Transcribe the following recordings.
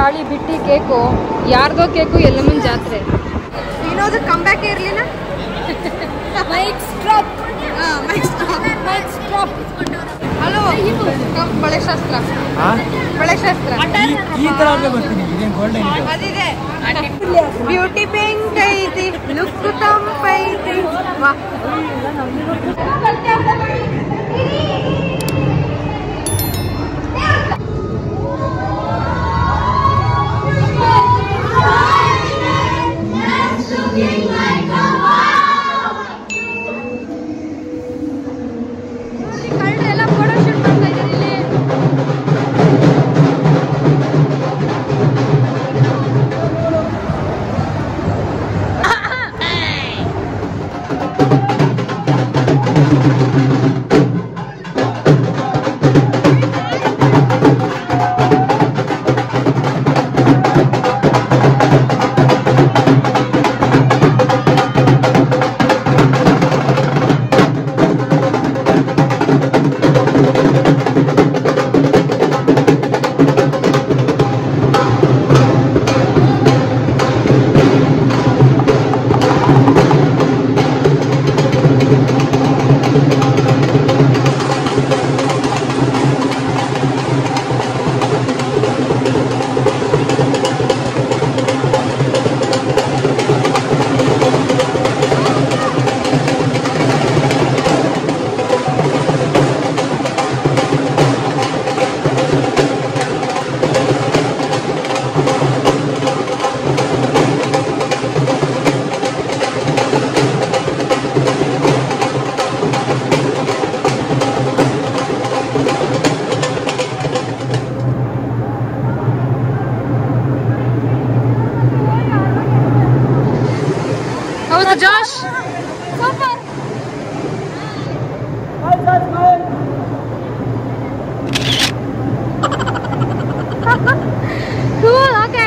ಗಾಳಿ ಬಿಟ್ಟಿ ಕೇಕು ಯಾರ್ದೋ ಕೇಕು ಎಲ್ಲಮ್ಮನ ಜಾತ್ರೆ ವಿನೋದ್ ಕಂಬ್ಯಾಕ್ ಇರ್ಲಿಲ್ಲ ಮೈಕ್ ಸ್ಟ್ರಾಪ್ ಹಲೋ ಬಳೆ ಶಾಸ್ತ್ರ ಬಳೆ ಶಾಸ್ತ್ರ ಈ ತರ ಬರ್ತೀನಿ ಇದೇನು ಗೋಲ್ಡನ್ ಅದಿದೆ ಬ್ಯೂಟಿ ಪಿಂಕ್ ಐತಿ ಲುಕ್ ತಂಪೈತಿ ವಾ ಎಲ್ಲ ಫೋಟೋ ಶೂಟ್ ಮಾಡ್ತಾ ಇದ್ದಾರೆ ಇಲ್ಲಿ ಹೌದು ಜಾಶ್ ಓಕೆ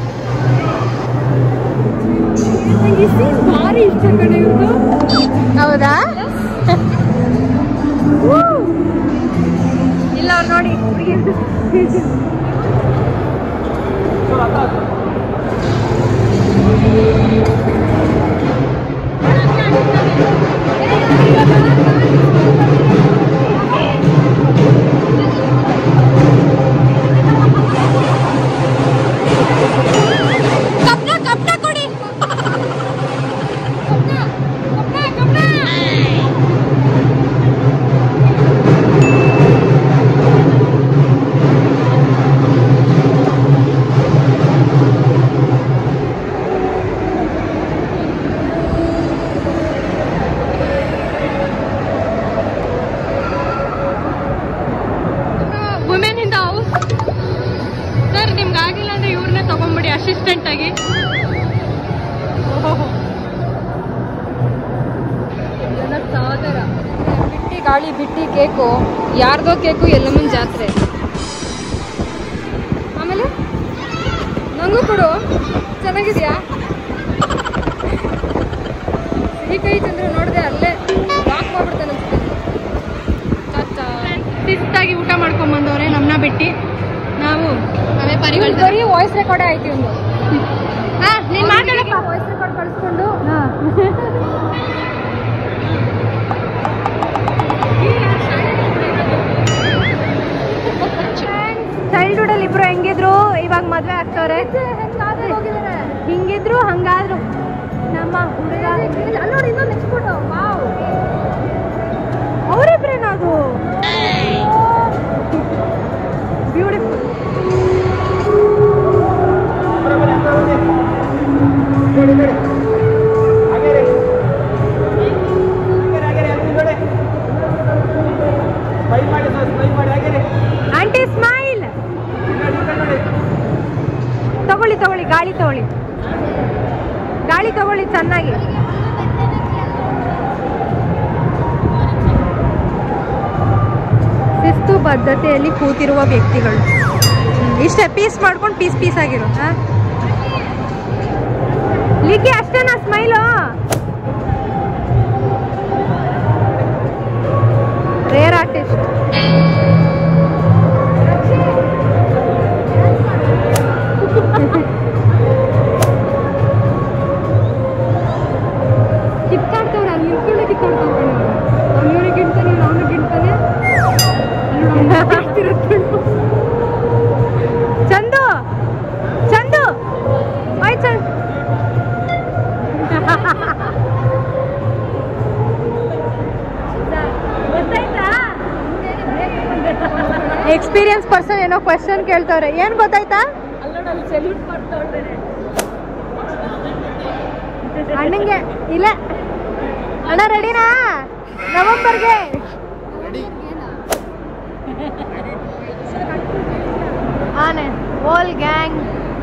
ಭಾರಿ ಇಷ್ಟ ಕಡೆ ಇವ್ರದ್ದು ಹೌದಾ ಇಲ್ಲ ಅವ್ರು ನೋಡಿ ಹುಡುಗಿ ಕಪ್ನ ಕಪ್ನ ಕೊಡಿ women in the house sir ನಿಮ್ಗೆ ಆಗಿಲ್ಲ ಅಂದ್ರೆ ಇವ್ರನ್ನೇ ತಗೊಂಬಿಡಿ ಅಸಿಸ್ಟೆಂಟ್ ಆಗಿ ಸಾಗರ ಬಿಟ್ಟಿ ಗಾಳಿ ಬಿಟ್ಟಿ ಕೇಕು ಯಾರ್ದೋ ಕೇಕು ಎಲ್ಲಮ್ಮನ ಜಾತ್ರೆ ಆಮೇಲೆ ನಂಗೂ ಕೊಡು ಚೆನ್ನಾಗಿದ್ಯಾ ಸಿಹಿ ಕೈ ಚಂದ್ರ ನೋಡಿದೆ ಅಲ್ಲೇ ಲಾಕ್ ಮಾಡ್ಬಿಡ್ತಾನೆ ಶಿಸ್ತಾಗಿ ಊಟ ಮಾಡ್ಕೊಂಡ್ ಬಂದವ್ರೆ ನಮ್ಮನ್ನ ಬಿಟ್ಟು ನಾವು ಅವೇ ಪರಿಗಳು ಬರೀ ವಾಯ್ಸ್ ರೆಕಾರ್ಡೇ ಆಯ್ತು ಒಂದು ಹಾ ನೀನ್ ಮಾತಾಡಪ್ಪ ವಾಯ್ಸ್ ರೆಕಾರ್ಡ್ ಕಳಿಸ್ಕೊಂಡು ಚೈಲ್ಡ್ಹುಡ್ ಅಲ್ಲಿ ಇಬ್ರು ಹೆಂಗಿದ್ರು ಇವಾಗ ಮದ್ವೆ ಆಗ್ತವ್ರೆ ಹಿಂಗಿದ್ರು ಹಂಗಾದ್ರು ನಮ್ಮ ಹುಡುಗ ನೋಡಿ ಇನ್ನೊಂದು ನೆಕ್ಸ್ಟ್ ಫೋಟೋ ವಾವ್ ಅವರಿಬ್ರೇನದು ಬ್ಯೂಟಿಫುಲ್ ಆಂಟಿ ಸ್ಮೈಲ್ ತಗೊಳ್ಳಿ ತಗೊಳ್ಳಿ ಗಾಳಿ ತಗೊಳ್ಳಿ ಗಾಳಿ ತಗೊಳ್ಳಿ ಚೆನ್ನಾಗಿ ಶಿಸ್ತು ಬದ್ಧತೆಯಲ್ಲಿ ಕೂತಿರುವ ವ್ಯಕ್ತಿಗಳು ಹ್ಮ್, ಇಷ್ಟೇ ಪೀಸ್ ಮಾಡ್ಕೊಂಡು ಪೀಸ್ ಪೀಸ್ ಆಗಿರೋ ಲಿಕ್ಕಿ ಅಷ್ಟೇನಾ ಸ್ಮೈಲು ರೇರ್ ಆರ್ಟಿಸ್ಟ್ ಹೊಡ್ಕೊಂಡ್ಬಿಡು ಅವ್ನಿಗೆ ಗಿಡ್ತಾನೆ ಅವನು ಗಿಡ್ತಾನೆ ಚಂದು ಚಂದು ಆಯ್ ಚಂದ್ ಎಕ್ಸ್ಪೀರಿಯನ್ಸ್ ಪರ್ಸನ್ ಏನೋ ಕ್ವೆಶನ್ ಕೇಳ್ತವ್ರೆ ಏನ್ ಗೊತ್ತಾಯ್ತಾ ಅಣ್ಣಂಗೆ ಇಲ್ಲ ಅಣ್ಣ ರೆಡಿನಾ ನವಂಬರ್ಗೆ ಆನೆ whole gang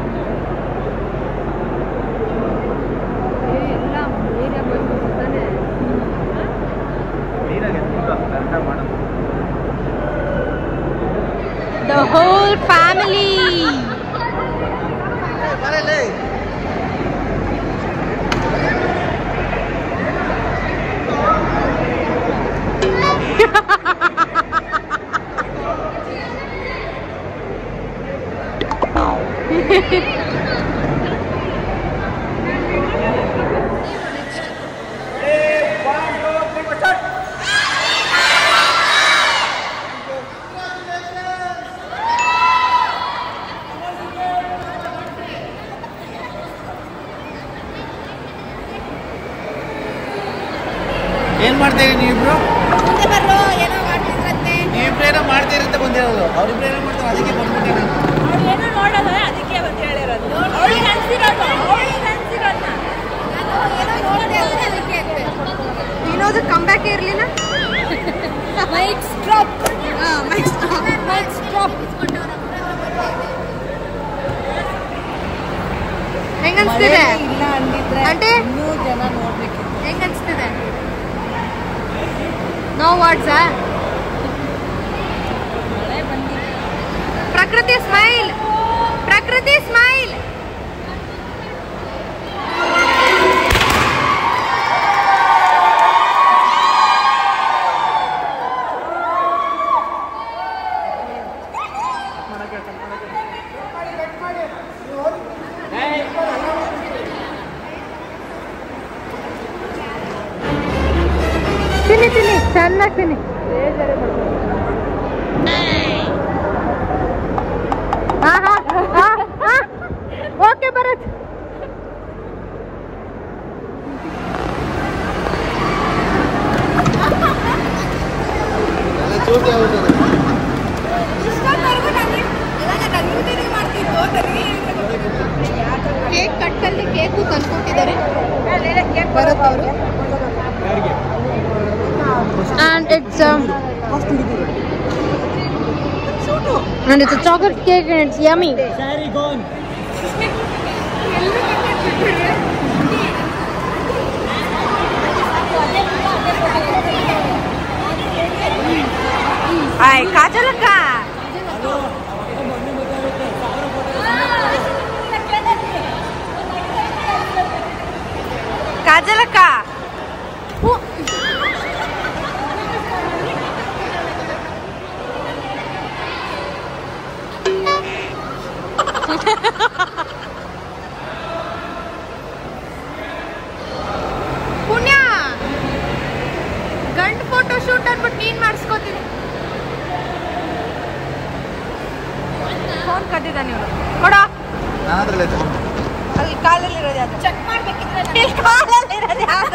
the whole family ಏನ್ ಮಾಡ್ತಾ ಇದೀರಿ ನೀವಿಬ್ರು ನೀವಿಬ್ರು ಏನೋ ಮಾಡ್ತಾ ಇರಂತ ಬಂದಿರೋದು ಅವ್ರಿಬ್ರು ಏನೋ ಮಾಡ್ತಾರೆ ಅದಕ್ಕೆ ಬಂದ್ಬಿಟ್ಟೆ ನಾನು ವಿನೋದ್ ಕಮ್ ಬ್ಯಾಕ್ ಇರ್ಲಿಲ್ಲ mic strap mic strap mic strap ಹೆಂಗ್ ಅನ್ಸ್ತಿದೆ ಇಲ್ಲ ಅಂದಿದ್ರೆ ಆಂಟಿ? ಇನ್ನೂ ಜನ ನೋಡ್ಬೇಕಿತ್ತು ಹೆಂಗ್ ಅನ್ಸ್ತಿದೆ ನೋ ವಾಟ್ಸಾ ಪ್ರಕೃತಿ ಸ್ಮೈಲ್ ಪ್ರಕೃತಿ ಸ್ಮೈಲ್ ತಿನ್ನಿ ತಿನ್ನಿ ಚೆನ್ನಾಗಿ ತಿನ್ನಿ ಹಾ ಹಾ ಹಾ ಹಾ ಓಕೆ ಭರತ್ ಕೇಕ್ ಕಟ್ಟಲ್ಲಿ ಕೇಕು ತಂದ್ಕೊಟ್ಟಿದ್ದಾರೆ ಭರತ್ ಅವರು and it's um and it's a chocolate cake and it's yummy sari gonna ay ಕಾಜಲಕ್ಕ ಕಾಜಲಕ್ಕ ಪುಣ್ಯ ಗಂಡ್ ಫೋಟೋ ಶೂಟ್ ಅನ್ಬಿಟ್ಟು ನೀನ್ ಮಾಡಿಸ್ಕೋತೀನಿ ಫೋನ್ ಕದ್ದಿದ್ದಾನೆ ಇವನು ಕೊಡ ನನ್ನ ಹತ್ರ ಐತೆ ಅಲ್ಲಿ ಕಾಲಲ್ಲಿ ಇರೋದು ಯಾವ್ದು ಚೆಕ್ ಮಾಡ್ಬೇಕಿದ್ರೆ ಕಾಲಲ್ಲಿ ಇರೋದು ಯಾವ್ದು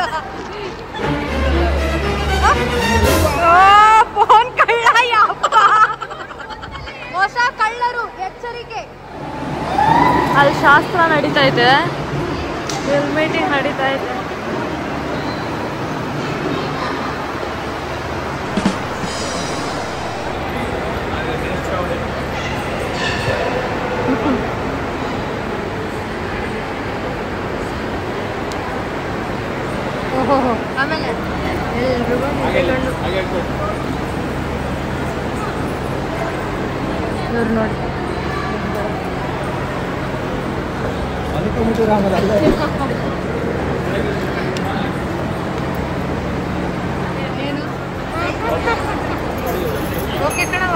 ಫೋನ್ ಕಳ್ಳ ಯಪ್ಪ ಹೊಸ ಕಳ್ಳರು ಎಚ್ಚರಿಕೆ ಅಲ್ಲಿ ಶಾಸ್ತ್ರ ನಡೀತಾ ಇದೆ ಫಿಲ್ಮ್ ಮೀಟಿಂಗ್ ನಡೀತಾ ಇದೆ ಓಹೋ ಆಮೇಲೆ ಎಲ್ರಿಗೂ ನಿಂತ್ಕೊಂಡು ಇವ್ರು ನೋಡಿ ಅದಕ್ಕೆ ಮುಟ್ಟು ರಾಮದ ಅಲ್ಲೇ ಓಕೆ ಕಣವ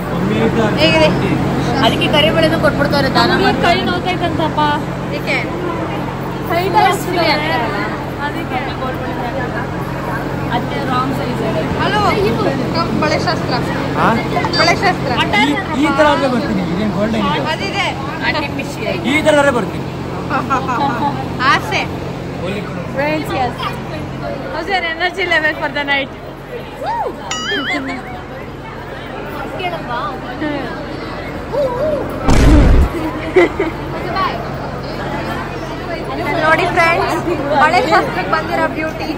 ಹೇಗಿದೆ ಅದಕ್ಕೆ ಕರಿಬೇಳೆನೂ ಕೊಟ್ಬಿಡ್ತಾರೆ ದಾನ ಕೈ ನೋತೈತಂತಪ್ಪ ಏಕೆ ಅದಕ್ಕೆ ಹಲೋ ಬಳೆ ಶಾಸ್ತ್ರ ಬಳೆ ಶಾಸ್ತ್ರ ಈ ತರ ಬರ್ತೀನಿ ಇದೇನು ಗೋಲ್ಡನ್ ಅದಿದೆ ಈ ತರ ಬರ್ತೀನಿ ಆಸೆ Friends, yes. How's your energy level for the night? ನೋಡಿ ಫ್ರೆಂಡ್ಸ್ ಮಳೆ ಶಾಸ್ತ್ರಕ್ಕೆ ಬಂದಿರೋ ಬ್ಯೂಟಿ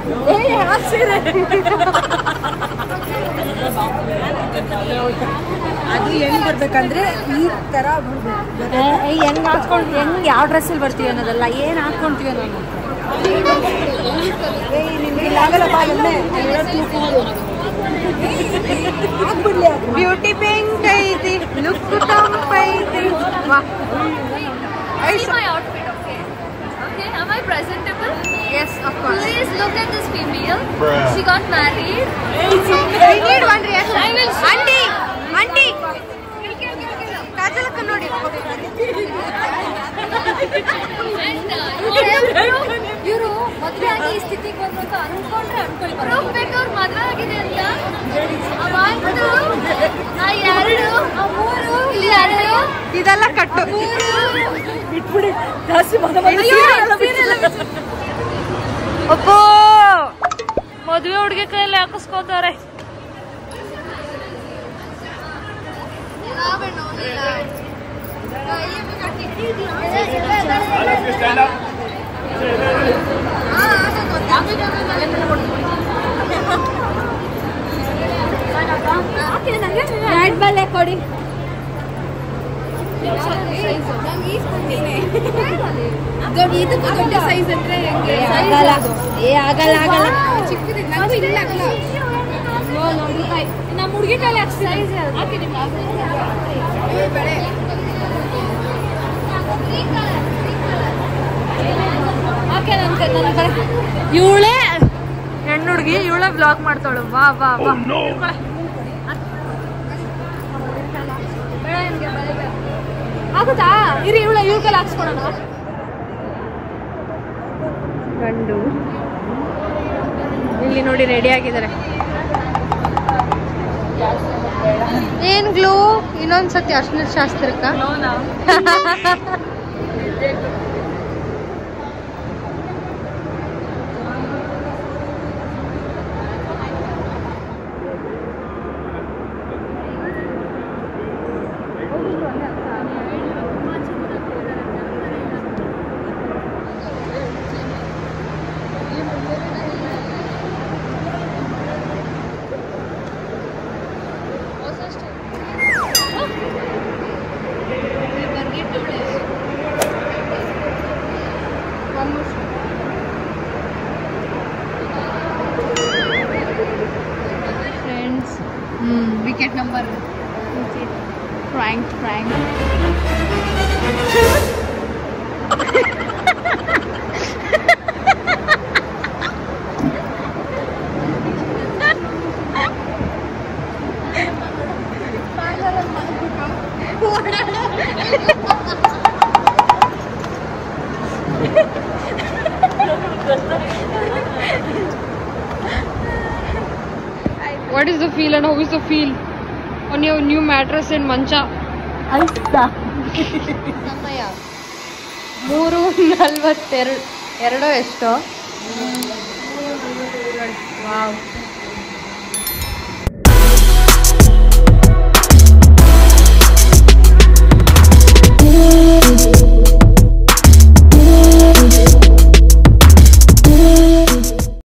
ಅದು ಹೆಂಗ್ ಬರ್ಬೇಕಂದ್ರೆ ಈ ತರ ಹೆಂಗ್ ಹಾಕೊಂಡ್ ಹೆಂಗ್ ಯಾವ ಡ್ರೆಸ್ಸಲ್ಲಿ ಬರ್ತೀವಿ ಅನ್ನೋದಲ್ಲ ಏನ್ ಹಾಕೊಂತೀವಿ ಅನ್ನೋದು ಬ್ಯೂಟಿ ಪಿಂಕ್ ಐತಿ ಲುಕ್ ತಂಪೈತಿ ವಾ See my outfit, okay? Okay, am I presentable? Yes of course Please look at this female. She got married. I need one reaction aunty aunty ಕಾಜಲಕ್ಕ ನೋಡಿ ಇವರು ಮದುವೆ ಆಗಿ ಈ ಸ್ಥಿತಿಗೆ ಬಂದಂತ ಅನ್ಕೊಂಡ್ರೆ ಅನ್ಕೊಳ್ಳಿ ಬೇಕು ಅವ್ರು ಮದುವೆ ಆಗಿದೆ ಅಂತ ಆ ಒಂದು ಆ ಎರಡು ಆ ಮೂರು ಇಲ್ಲಿ ಎರಡು ಇದೆಲ್ಲ ಕಟ್ಟು ಅಪ್ಪೋ ಮದುವೆ ಹುಡುಗಿ ಕೈಯಲ್ಲಿ ಹಾಕಿಸ್ಕೋತಾರೆ ರೆಡ್ ಬಲ್ಲೆ ಕೊಡಿ ಇದು ದೊಡ್ಡ ಸೈಜ್ ಅಂದ್ರೆ ಆಗಲ್ಲ ಏ ಆಗಲ್ಲ ಆಗಲ್ಲ ಚಿಕ್ಕದಿದೆ ನಂಗೂ ಇಲ್ಲ ಆಗಲ್ಲ ನಮ್ಮ ಹುಡುಗಿ ಕೈಲಿ ಸೈಜ್ ಹಾಕಿ ಹಾಕಿ ನನ್ನ ನನ್ನ ಕಡೆ ಇವಳೇ ಹೆಣ್ಣು ಹುಡುಗಿ ಇವಳೇ ಬ್ಲಾಗ್ ಮಾಡ್ತಾಳು ವಾ ವಾ ವಾ ಆಗುತ್ತಾ ಇರಿ ಇವಳ ಇವ್ರ ಕೈಲಿ ಹಾಕ್ಸ್ಕೊಡೋಣ ಗಂಡು ಇಲ್ಲಿ ನೋಡಿ ರೆಡಿ ಆಗಿದ್ದಾರೆ ಏನ್ ಗ್ಲೂ ಇನ್ನೊಂದ್ಸತಿ ಅರ್ಶಿನ ಶಾಸ್ತ್ರಕ್ಕ friends wicket number frank frank What is the feel and how is the feel on your new mattress in Mancha? ಸಮಯ ಮೂರು ನಲ್ವತ್ತೆರಡು ಎರಡೋ ಎಷ್ಟೋ ವಾವ್